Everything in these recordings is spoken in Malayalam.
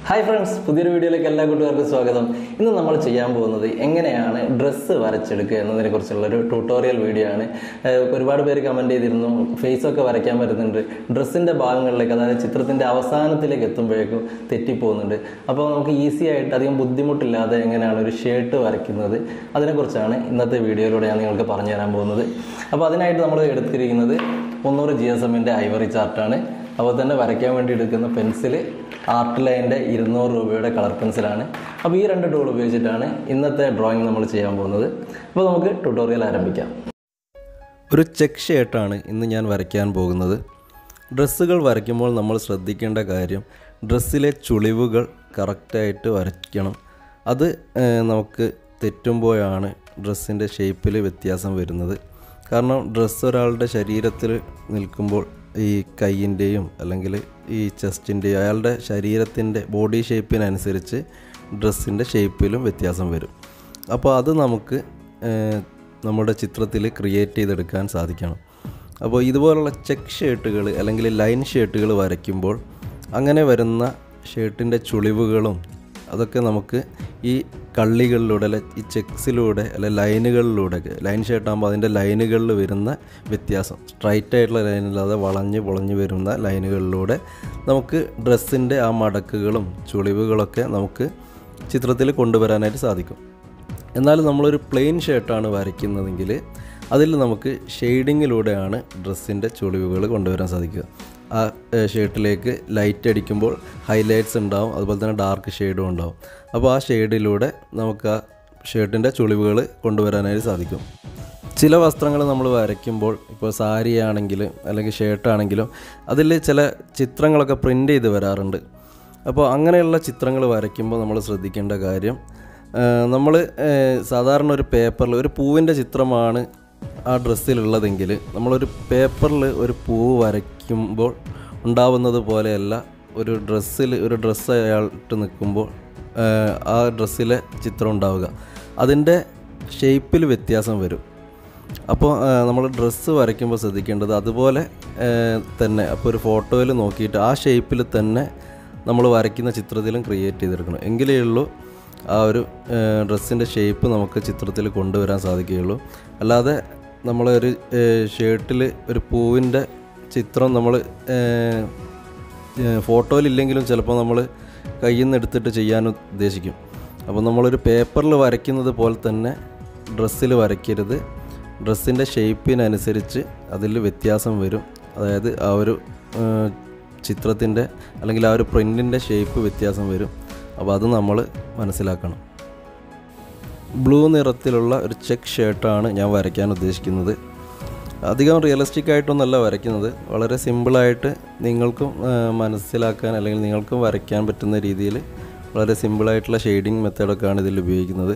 ഹായ് ഫ്രണ്ട്സ് പുതിയൊരു വീഡിയോയിലേക്ക് എല്ലാ കൂട്ടുകാർക്കും സ്വാഗതം ഇന്ന് നമ്മൾ ചെയ്യാൻ പോകുന്നത് എങ്ങനെയാണ് ഡ്രസ്സ് വരച്ചെടുക്കുക എന്നതിനെ കുറിച്ചുള്ള ഒരു ട്യൂട്ടോറിയൽ വീഡിയോ ആണ് ഏഹ് ഒരുപാട് പേര് കമൻറ്റ് ചെയ്തിരുന്നു ഫേസൊക്കെ വരയ്ക്കാൻ പറ്റുന്നുണ്ട് ഡ്രസ്സിൻ്റെ ഭാഗങ്ങളിലേക്ക് അതായത് ചിത്രത്തിൻ്റെ അവസാനത്തിലേക്ക് എത്തുമ്പോഴേക്കും തെറ്റിപ്പോകുന്നുണ്ട് അപ്പോൾ നമുക്ക് ഈസി ആയിട്ട് അധികം ബുദ്ധിമുട്ടില്ലാതെ എങ്ങനെയാണ് ഒരു ഷർട്ട് വരയ്ക്കുന്നത് അതിനെക്കുറിച്ചാണ് ഇന്നത്തെ വീഡിയോയിലൂടെ ഞാൻ നിങ്ങൾക്ക് പറഞ്ഞു തരാൻ പോകുന്നത് അപ്പോൾ അതിനായിട്ട് നമ്മൾ എടുത്തിരിക്കുന്നത് മുന്നൂറ് ജി എസ് എമ്മിൻ്റെ ഐവറി ചാർട്ടാണ് അപ്പോൾ തന്നെ വരയ്ക്കാൻ വേണ്ടി എടുക്കുന്ന പെൻസിൽ ആർട്ട് ലൈൻ്റെ ഇരുന്നൂറ് രൂപയുടെ കളർ പെൻസിലാണ് അപ്പോൾ ഈ രണ്ട് ടൂൾ ഉപയോഗിച്ചിട്ടാണ് ഇന്നത്തെ ഡ്രോയിങ് നമ്മൾ ചെയ്യാൻ പോകുന്നത് അപ്പോൾ നമുക്ക് ട്യൂട്ടോറിയൽ ആരംഭിക്കാം ഒരു ചെക്ക് ഷർട്ടാണ് ഇന്ന് ഞാൻ വരയ്ക്കാൻ പോകുന്നത് ഡ്രസ്സുകൾ വരയ്ക്കുമ്പോൾ നമ്മൾ ശ്രദ്ധിക്കേണ്ട കാര്യം ഡ്രസ്സിലെ ചുളിവുകൾ കറക്റ്റായിട്ട് വരയ്ക്കണം അത് ഏഹ്, നമുക്ക് തെറ്റുമ്പോഴാണ് ഡ്രസ്സിൻ്റെ ഷേപ്പിൽ വ്യത്യാസം വരുന്നത് കാരണം ഡ്രസ്സ് ഒരാളുടെ ശരീരത്തിൽ നിൽക്കുമ്പോൾ ഈ കൈയിൻ്റെയും അല്ലെങ്കിൽ ഈ ചെസ്റ്റിൻ്റെയും അയാളുടെ ശരീരത്തിൻ്റെ ബോഡി ഷേപ്പിനനുസരിച്ച് ഡ്രസ്സിൻ്റെ ഷേപ്പിലും വ്യത്യാസം വരും അപ്പോൾ അത് നമുക്ക് ഏഹ്, നമ്മുടെ ചിത്രത്തിൽ ക്രിയേറ്റ് ചെയ്തെടുക്കാൻ സാധിക്കണം അപ്പോൾ ഇതുപോലുള്ള ചെക്ക് ഷർട്ടുകൾ അല്ലെങ്കിൽ ലൈൻ ഷർട്ടുകൾ വരയ്ക്കുമ്പോൾ അങ്ങനെ വരുന്ന ഷർട്ടിൻ്റെ ചുളിവുകളും അതൊക്കെ നമുക്ക് ഈ കള്ളികളിലൂടെ അല്ലെ ഈ ചെക്സിലൂടെ അല്ലെ ലൈനുകളിലൂടെ ലൈൻ ഷർട്ടാകുമ്പോൾ അതിൻ്റെ ലൈനുകളിൽ വരുന്ന വ്യത്യാസം സ്ട്രൈറ്റ് ആയിട്ടുള്ള ലൈനില്ലാതെ വളഞ്ഞ് പൊളഞ്ഞ് വരുന്ന ലൈനുകളിലൂടെ നമുക്ക് ഡ്രസ്സിൻ്റെ ആ മടക്കുകളും ചുളിവുകളൊക്കെ നമുക്ക് ചിത്രത്തിൽ കൊണ്ടുവരാനായിട്ട് സാധിക്കും എന്നാൽ നമ്മളൊരു പ്ലെയിൻ ഷർട്ടാണ് വരയ്ക്കുന്നതെങ്കിൽ അതിൽ നമുക്ക് ഷെയ്ഡിങ്ങിലൂടെയാണ് ഡ്രസ്സിൻ്റെ ചുളിവുകൾ കൊണ്ടുവരാൻ സാധിക്കുക ആ ഷർട്ടിലേക്ക് ലൈറ്റ് അടിക്കുമ്പോൾ ഹൈലൈറ്റ്സ് ഉണ്ടാവും അതുപോലെ തന്നെ ഡാർക്ക് ഷെയ്ഡും ഉണ്ടാവും അപ്പോൾ ആ ഷെയ്ഡിലൂടെ നമുക്ക് ആ ഷർട്ടിൻ്റെ ചുളിവുകൾ കൊണ്ടുവരാനായിട്ട് സാധിക്കും ചില വസ്ത്രങ്ങൾ നമ്മൾ വരയ്ക്കുമ്പോൾ ഇപ്പോൾ സാരി ആണെങ്കിലും അല്ലെങ്കിൽ ഷർട്ടാണെങ്കിലും അതിൽ ചില ചിത്രങ്ങളൊക്കെ പ്രിൻ്റ് ചെയ്ത് വരാറുണ്ട് അപ്പോൾ അങ്ങനെയുള്ള ചിത്രങ്ങൾ വരയ്ക്കുമ്പോൾ നമ്മൾ ശ്രദ്ധിക്കേണ്ട കാര്യം നമ്മൾ സാധാരണ ഒരു പേപ്പറിൽ ഒരു പൂവിൻ്റെ ചിത്രമാണ് ആ ഡ്രസ്സിലുള്ളതെങ്കിൽ നമ്മളൊരു പേപ്പറിൽ ഒരു പൂവ് വരയ്ക്കുമ്പോൾ ഉണ്ടാവുന്നത് പോലെയല്ല ഒരു ഡ്രസ്സിൽ ഒരു ഡ്രസ്സ് അയാളിട്ട് നിൽക്കുമ്പോൾ ഏഹ്, ആ ഡ്രസ്സിലെ ചിത്രം ഉണ്ടാവുക അതിൻ്റെ ഷേപ്പിൽ വ്യത്യാസം വരും അപ്പോൾ നമ്മൾ ഡ്രസ്സ് വരയ്ക്കുമ്പോൾ ശ്രദ്ധിക്കേണ്ടത് അതുപോലെ ഏഹ്, തന്നെ അപ്പോൾ ഒരു ഫോട്ടോയിൽ നോക്കിയിട്ട് ആ ഷേപ്പിൽ തന്നെ നമ്മൾ വരയ്ക്കുന്ന ചിത്രത്തിലും ക്രിയേറ്റ് ചെയ്തെടുക്കണം എങ്കിലേ ഉള്ളൂ ആ ഒരു ഡ്രസ്സിൻ്റെ ഷേപ്പ് നമുക്ക് ചിത്രത്തിൽ കൊണ്ടുവരാൻ സാധിക്കുകയുള്ളൂ അല്ലാതെ നമ്മളൊരു ഷർട്ടിൽ ഒരു പൂവിൻ്റെ ചിത്രം നമ്മൾ ഫോട്ടോയിലില്ലെങ്കിലും ചിലപ്പോൾ നമ്മൾ കയ്യിൽ നിന്ന് എടുത്തിട്ട് ചെയ്യാൻ ഉദ്ദേശിക്കും അപ്പോൾ നമ്മളൊരു പേപ്പറിൽ വരയ്ക്കുന്നത് പോലെ തന്നെ ഡ്രസ്സിൽ വരയ്ക്കരുത് ഡ്രസ്സിൻ്റെ ഷേപ്പിനനുസരിച്ച് അതിൽ വ്യത്യാസം വരും അതായത് ആ ഒരു ചിത്രത്തിൻ്റെ അല്ലെങ്കിൽ ആ ഒരു പ്രിൻറ്റിൻ്റെ ഷേപ്പ് വ്യത്യാസം വരും അപ്പോൾ അത് നമ്മൾ മനസ്സിലാക്കണം ബ്ലൂ നിറത്തിലുള്ള ഒരു ചെക്ക് ഷർട്ടാണ് ഞാൻ വരയ്ക്കാൻ ഉദ്ദേശിക്കുന്നത് അധികം റിയലിസ്റ്റിക് ആയിട്ടൊന്നല്ല വരയ്ക്കുന്നത് വളരെ സിമ്പിളായിട്ട് നിങ്ങൾക്കും ആ, മനസ്സിലാക്കാൻ അല്ലെങ്കിൽ നിങ്ങൾക്കും വരയ്ക്കാൻ പറ്റുന്ന രീതിയിൽ വളരെ സിമ്പിളായിട്ടുള്ള ഷെയ്ഡിങ് മെത്തേഡൊക്കെയാണ് ഇതിൽ ഉപയോഗിക്കുന്നത്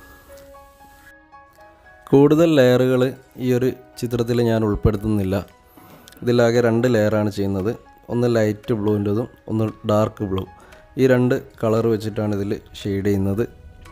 കൂടുതൽ ലെയറുകൾ ഈ ഒരു ചിത്രത്തിൽ ഞാൻ ഉൾപ്പെടുത്തുന്നില്ല ഇതിലാകെ രണ്ട് ലെയറാണ് ചെയ്യുന്നത് ഒന്ന് ലൈറ്റ് ബ്ലൂവിൻ്റെതും ഒന്ന് ഡാർക്ക് ബ്ലൂ ഈ രണ്ട് കളർ വെച്ചിട്ടാണ് ഇതിൽ ഷെയ്ഡ് ചെയ്യുന്നത്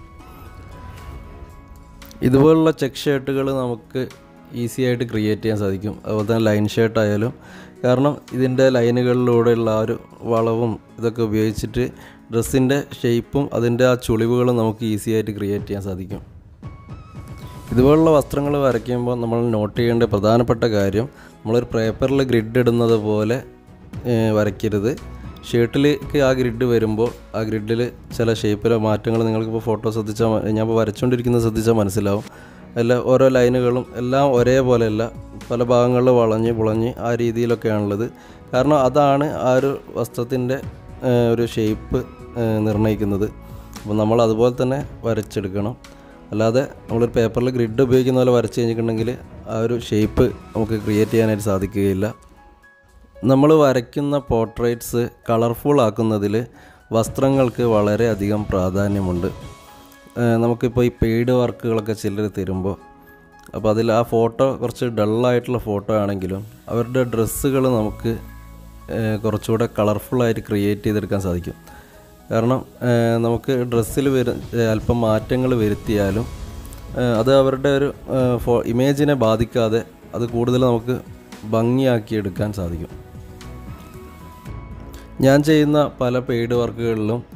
ഇതുപോലുള്ള ചെക്ക് ഷർട്ടുകൾ നമുക്ക് ഈസി ആയിട്ട് ക്രിയേറ്റ് ചെയ്യാൻ സാധിക്കും അതുപോലെ തന്നെ ലൈൻ ഷർട്ട് ആയാലും കാരണം ഇതിൻ്റെ ലൈനുകളിലൂടെയുള്ള ആ ഒരു വളവും ഇതൊക്കെ ഉപയോഗിച്ചിട്ട് ഡ്രസ്സിൻ്റെ ഷേപ്പും അതിൻ്റെ ആ ചുളിവുകളും നമുക്ക് ഈസി ആയിട്ട് ക്രിയേറ്റ് ചെയ്യാൻ സാധിക്കും ഇതുപോലുള്ള വസ്ത്രങ്ങൾ വരയ്ക്കുമ്പോൾ നമ്മൾ നോട്ട് ചെയ്യേണ്ട പ്രധാനപ്പെട്ട കാര്യം നമ്മളൊരു പേപ്പറിൽ ഗ്രിഡ് ഇടുന്നത് പോലെ ഏഹ്, വരയ്ക്കരുത് ഷർട്ടിലേക്ക് ആ ഗ്രിഡ് വരുമ്പോൾ ആ ഗ്രിഡിൽ ചില ഷേപ്പിലെ മാറ്റങ്ങൾ നിങ്ങൾക്കിപ്പോൾ ഫോട്ടോ ശ്രദ്ധിച്ചാൽ മ- ഞാൻ ഇപ്പോൾ വരച്ചുകൊണ്ടിരിക്കുന്നത് ശ്രദ്ധിച്ചാൽ മനസ്സിലാവും എല്ലാ ഓരോ ലൈനുകളും എല്ലാം ഒരേപോലെയല്ല പല ഭാഗങ്ങളിൽ വളഞ്ഞ് പുളഞ്ഞ് ആ രീതിയിലൊക്കെയാണുള്ളത് കാരണം അതാണ് ആ ഒരു വസ്ത്രത്തിൻ്റെ ഏഹ്, ഒരു ഷേപ്പ് നിർണ്ണയിക്കുന്നത് അപ്പോൾ നമ്മൾ അതുപോലെ തന്നെ വരച്ചെടുക്കണം അല്ലാതെ നമ്മളൊരു പേപ്പറിൽ ഗ്രിഡ് ഉപയോഗിക്കുന്ന പോലെ വരച്ച് കഴിഞ്ഞിട്ടുണ്ടെങ്കിൽ ആ ഒരു ഷേപ്പ് നമുക്ക് ക്രിയേറ്റ് ചെയ്യാനായിട്ട് സാധിക്കുകയില്ല നമ്മൾ വരയ്ക്കുന്ന പോർട്രേറ്റ്സ് കളർഫുൾ ആക്കുന്നതിൽ വസ്ത്രങ്ങൾക്ക് വളരെയധികം പ്രാധാന്യമുണ്ട് ഏഹ് നമുക്കിപ്പോൾ ഈ പെയ്ഡ് വർക്കുകളൊക്കെ ചിലർ തരുമ്പോൾ അപ്പോൾ അതിൽ ആ ഫോട്ടോ കുറച്ച് ഡള്ളായിട്ടുള്ള ഫോട്ടോ ആണെങ്കിലും അവരുടെ ഡ്രസ്സുകൾ നമുക്ക് ഏഹ് കുറച്ചുകൂടെ കളർഫുള്ളായിട്ട് ക്രിയേറ്റ് ചെയ്തെടുക്കാൻ സാധിക്കും കാരണം ഏഹ് നമുക്ക് ഡ്രസ്സിൽ വര ഏഹ് അല്പം മാറ്റങ്ങൾ വരുത്തിയാലും ഏഹ് അത് അവരുടെ ഒരു ഏഹ് ഫോ ഇമേജിനെ ബാധിക്കാതെ അത് കൂടുതൽ നമുക്ക് ഭംഗിയാക്കി എടുക്കാൻ സാധിക്കും ഞാൻ ചെയ്യുന്ന പല പെയ്ഡ് വർക്കുകളിലും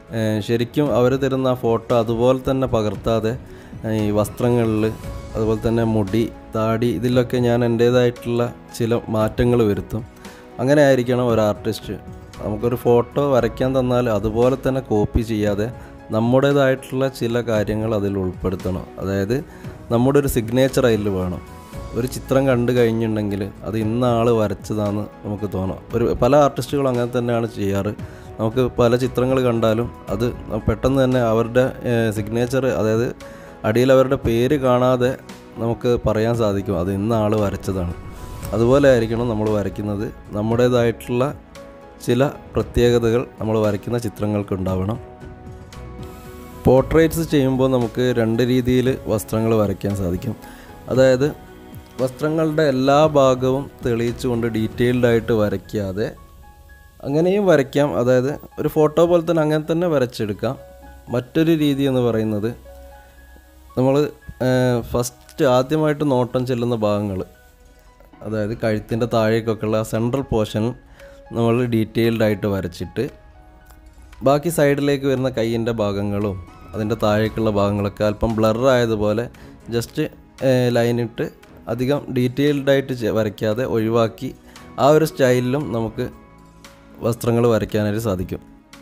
ഏഹ് ശരിക്കും അവർ തരുന്ന ആ ഫോട്ടോ അതുപോലെ തന്നെ പകർത്താതെ ഏഹ് ഈ വസ്ത്രങ്ങളിൽ അതുപോലെ തന്നെ മുടി താടി ഇതിലൊക്കെ ഞാൻ എൻ്റേതായിട്ടുള്ള ചില മാറ്റങ്ങൾ വരുത്തും അങ്ങനെ ആയിരിക്കണം ഒരു ആർട്ടിസ്റ്റ് നമുക്കൊരു ഫോട്ടോ വരയ്ക്കാൻ തന്നാൽ അതുപോലെ തന്നെ കോപ്പി ചെയ്യാതെ നമ്മുടേതായിട്ടുള്ള ചില കാര്യങ്ങൾ അതിൽ ഉൾപ്പെടുത്തണം അതായത് നമ്മുടെ ഒരു സിഗ്നേച്ചർ അതിൽ വേണം ഒരു ചിത്രം കണ്ടു കഴിഞ്ഞിട്ടുണ്ടെങ്കിൽ അത് ഇന്ന ആൾ വരച്ചതാണെന്ന് നമുക്ക് തോന്നാം ഒരു പല ആർട്ടിസ്റ്റുകളും അങ്ങനെ തന്നെയാണ് ചെയ്യാറ് നമുക്ക് പല ചിത്രങ്ങൾ കണ്ടാലും അത് പെട്ടെന്ന് തന്നെ അവരുടെ സിഗ്നേച്ചർ അതായത് അടിയിൽ അവരുടെ പേര് കാണാതെ നമുക്ക് പറയാൻ സാധിക്കും അത് ഇന്ന ആൾ വരച്ചതാണ് അതുപോലെ ആയിരിക്കണം നമ്മൾ വരയ്ക്കുന്നത് നമ്മുടേതായിട്ടുള്ള ചില പ്രത്യേകതകൾ നമ്മൾ വരയ്ക്കുന്ന ചിത്രങ്ങൾക്ക് ഉണ്ടാവണം പോർട്രേറ്റ്സ് ചെയ്യുമ്പോൾ നമുക്ക് രണ്ട് രീതിയിൽ വസ്ത്രങ്ങൾ വരയ്ക്കാൻ സാധിക്കും അതായത് വസ്ത്രങ്ങളുടെ എല്ലാ ഭാഗവും തെളിയിച്ചുകൊണ്ട് ഡീറ്റെയിൽഡ് ആയിട്ട് വരയ്ക്കാതെ അങ്ങനെയും വരയ്ക്കാം അതായത് ഒരു ഫോട്ടോ പോലെ തന്നെ അങ്ങനെ തന്നെ വരച്ചെടുക്കാം മറ്റൊരു രീതി എന്ന് പറയുന്നത് നമ്മൾ ഫസ്റ്റ് ആദ്യമായിട്ട് നോട്ടം ചെല്ലുന്ന ഭാഗങ്ങൾ അതായത് കഴുത്തിൻ്റെ താഴേക്കൊക്കെയുള്ള സെൻട്രൽ പോർഷൻ നമ്മൾ ഡീറ്റെയിൽഡ് ആയിട്ട് വരച്ചിട്ട് ബാക്കി സൈഡിലേക്ക് വരുന്ന കൈയിൻ്റെ ഭാഗങ്ങളും അതിൻ്റെ താഴേക്കുള്ള ഭാഗങ്ങളൊക്കെ അല്പം ബ്ലർ ആയതുപോലെ ജസ്റ്റ് ലൈനിട്ട് അധികം ഡീറ്റെയിൽഡ് ആയിട്ട് ചെ- വരയ്ക്കാതെ ഒഴിവാക്കി ആ ഒരു സ്റ്റൈലിലും നമുക്ക് വസ്ത്രങ്ങൾ വരയ്ക്കാനായിട്ട് സാധിക്കും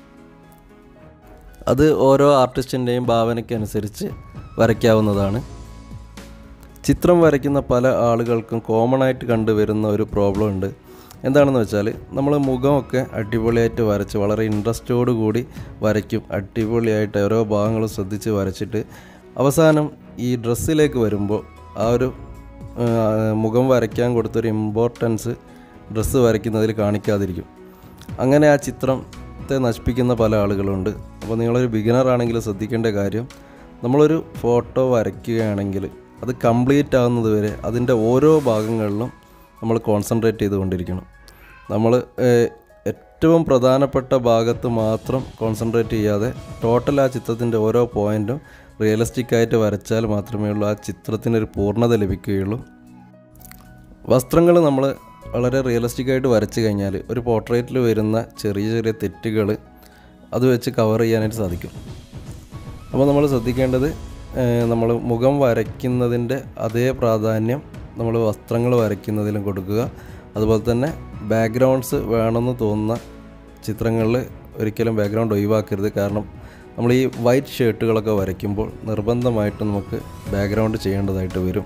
അത് ഓരോ ആർട്ടിസ്റ്റിൻ്റെയും ഭാവനയ്ക്കനുസരിച്ച് വരയ്ക്കാവുന്നതാണ് ചിത്രം വരയ്ക്കുന്ന പല ആളുകൾക്കും കോമൺ ആയിട്ട് കണ്ടുവരുന്ന ഒരു പ്രോബ്ലം ഉണ്ട് എന്താണെന്ന് വെച്ചാൽ നമ്മൾ മുഖമൊക്കെ അടിപൊളിയായിട്ട് വരച്ച് വളരെ ഇൻട്രസ്റ്റോടു കൂടി വരയ്ക്കും അടിപൊളിയായിട്ട് ഓരോ ഭാഗങ്ങളും ശ്രദ്ധിച്ച് വരച്ചിട്ട് അവസാനം ഈ ഡ്രസ്സിലേക്ക് വരുമ്പോൾ ആ ഒരു ആ, മുഖം വരയ്ക്കാൻ കൊടുത്തൊരു ഇമ്പോർട്ടൻസ് ഡ്രസ്സ് വരയ്ക്കുന്നതിൽ കാണിക്കാതിരിക്കും അങ്ങനെ ആ ചിത്രത്തെ നശിപ്പിക്കുന്ന പല ആളുകളുണ്ട് അപ്പോൾ നിങ്ങളൊരു ബിഗിനർ ആണെങ്കിൽ ശ്രദ്ധിക്കേണ്ട കാര്യം നമ്മളൊരു ഫോട്ടോ വരയ്ക്കുകയാണെങ്കിൽ അത് കംപ്ലീറ്റ് ആകുന്നത് വരെ അതിൻ്റെ ഓരോ ഭാഗങ്ങളിലും നമ്മൾ കോൺസെൻട്രേറ്റ് ചെയ്തുകൊണ്ടിരിക്കണം നമ്മൾ ഏഹ്, ഏറ്റവും പ്രധാനപ്പെട്ട ഭാഗത്ത് മാത്രം കോൺസെൻട്രേറ്റ് ചെയ്യാതെ ടോട്ടൽ ആ ചിത്രത്തിൻ്റെ ഓരോ പോയിൻറ്റും റിയലിസ്റ്റിക് ആയിട്ട് വരച്ചാൽ മാത്രമേ ഉള്ളൂ ആ ചിത്രത്തിനൊരു പൂർണ്ണത ലഭിക്കുകയുള്ളൂ വസ്ത്രങ്ങൾ നമ്മൾ വളരെ റിയലിസ്റ്റിക് ആയിട്ട് വരച്ച് കഴിഞ്ഞാൽ ഒരു പോർട്രേറ്റിൽ വരുന്ന ചെറിയ ചെറിയ തെറ്റുകൾ അത് വെച്ച് കവർ ചെയ്യാനായിട്ട് സാധിക്കും അപ്പോൾ നമ്മൾ ശ്രദ്ധിക്കേണ്ടത് നമ്മൾ മുഖം വരയ്ക്കുന്നതിൻ്റെ അതേ പ്രാധാന്യം നമ്മൾ വസ്ത്രങ്ങൾ വരയ്ക്കുന്നതിലും കൊടുക്കുക അതുപോലെ തന്നെ ബാക്ക്ഗ്രൗണ്ട്സ് വേണമെന്ന് തോന്നുന്ന ചിത്രങ്ങളിൽ ഒരിക്കലും ബാക്ക്ഗ്രൗണ്ട് ഒഴിവാക്കരുത് കാരണം നമ്മൾ ഈ വൈറ്റ് ഷർട്ടുകളൊക്കെ വരയ്ക്കുമ്പോൾ നിർബന്ധമായിട്ടും നമുക്ക് ബാക്ക്ഗ്രൗണ്ട് ചെയ്യേണ്ടതായിട്ട് വരും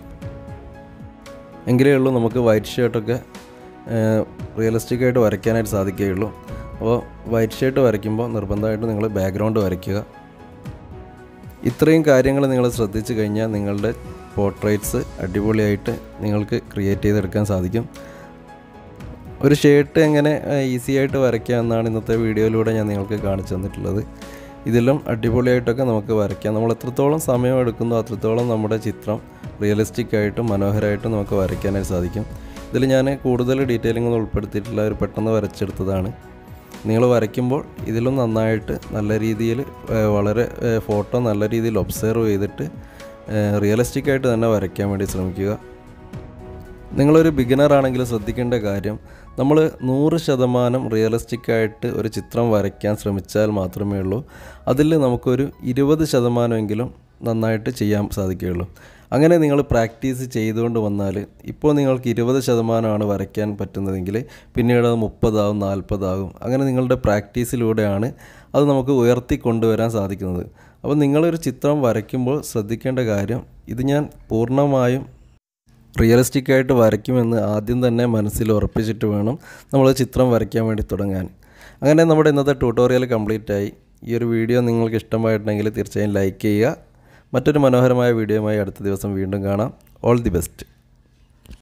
എങ്കിലേ ഉള്ളൂ നമുക്ക് വൈറ്റ് ഷർട്ടൊക്കെ റിയലിസ്റ്റിക് ആയിട്ട് വരയ്ക്കാനായിട്ട് സാധിക്കുകയുള്ളൂ അപ്പോൾ വൈറ്റ് ഷർട്ട് വരയ്ക്കുമ്പോൾ നിർബന്ധമായിട്ടും നിങ്ങൾ ബാക്ക്ഗ്രൗണ്ട് വരയ്ക്കുക ഇത്രയും കാര്യങ്ങൾ നിങ്ങൾ ശ്രദ്ധിച്ചു കഴിഞ്ഞാൽ നിങ്ങളുടെ പോർട്രേറ്റ്സ് അടിപൊളിയായിട്ട് നിങ്ങൾക്ക് ക്രിയേറ്റ് ചെയ്തെടുക്കാൻ സാധിക്കും ഒരു ഷർട്ട് എങ്ങനെ ഈസി ആയിട്ട് വരയ്ക്കാം എന്നാണ് ഇന്നത്തെ വീഡിയോയിലൂടെ ഞാൻ നിങ്ങൾക്ക് കാണിച്ചു തന്നിട്ടുള്ളത് ഇതിലും അടിപൊളിയായിട്ടൊക്കെ നമുക്ക് വരയ്ക്കാം നമ്മൾ എത്രത്തോളം സമയം എടുക്കുന്നോ അത്രത്തോളം നമ്മുടെ ചിത്രം റിയലിസ്റ്റിക് ആയിട്ടും മനോഹരമായിട്ടും നമുക്ക് വരയ്ക്കാനായിട്ട് സാധിക്കും ഇതിൽ ഞാൻ കൂടുതൽ ഡീറ്റെയിലിംഗ് ഒന്നും ഉൾപ്പെടുത്തിയിട്ടില്ല ഒരു പെട്ടെന്ന് വരച്ചെടുത്തതാണ് നിങ്ങൾ വരയ്ക്കുമ്പോൾ ഇതിലും നന്നായിട്ട് നല്ല രീതിയിൽ ഏഹ്, വളരെ ഫോട്ടോ നല്ല രീതിയിൽ ഒബ്സർവ് ചെയ്തിട്ട് റിയലിസ്റ്റിക് ആയിട്ട് തന്നെ വരയ്ക്കാൻ വേണ്ടി ശ്രമിക്കുക നിങ്ങളൊരു ബിഗിനർ ആണെങ്കിൽ ശ്രദ്ധിക്കേണ്ട കാര്യം നമ്മൾ നൂറ് ശതമാനം റിയലിസ്റ്റിക് ആയിട്ട് ഒരു ചിത്രം വരയ്ക്കാൻ ശ്രമിച്ചാൽ മാത്രമേ ഉള്ളൂ അതിൽ നമുക്കൊരു ഇരുപത് ശതമാനമെങ്കിലും നന്നായിട്ട് ചെയ്യാൻ സാധിക്കുകയുള്ളൂ അങ്ങനെ നിങ്ങൾ പ്രാക്ടീസ് ചെയ്തുകൊണ്ട് വന്നാൽ ഇപ്പോൾ നിങ്ങൾക്ക് ഇരുപത് ശതമാനമാണ് വരയ്ക്കാൻ പറ്റുന്നതെങ്കിൽ പിന്നീട് അത് മുപ്പതാവും നാൽപ്പതാകും അങ്ങനെ നിങ്ങളുടെ പ്രാക്ടീസിലൂടെയാണ് അത് നമുക്ക് ഉയർത്തി കൊണ്ടുവരാൻ സാധിക്കുന്നത് അപ്പോൾ നിങ്ങളൊരു ചിത്രം വരയ്ക്കുമ്പോൾ ശ്രദ്ധിക്കേണ്ട കാര്യം ഇത് ഞാൻ പൂർണ്ണമായും റിയലിസ്റ്റിക് ആയിട്ട് വരയ്ക്കുമെന്ന് ആദ്യം തന്നെ മനസ്സിൽ ഉറപ്പിച്ചിട്ട് വേണം നമ്മൾ ചിത്രം വരയ്ക്കാൻ വേണ്ടി തുടങ്ങാൻ അങ്ങനെ നമ്മുടെ ഇന്നത്തെ ട്യൂട്ടോറിയൽ കംപ്ലീറ്റ് ആയി ഈ ഒരു വീഡിയോ നിങ്ങൾക്ക് ഇഷ്ടമായിട്ടുണ്ടെങ്കിൽ തീർച്ചയായും ലൈക്ക് ചെയ്യുക മറ്റൊരു മനോഹരമായ വീഡിയോയുമായി അടുത്ത ദിവസം വീണ്ടും കാണാം ഓൾ ദി ബെസ്റ്റ്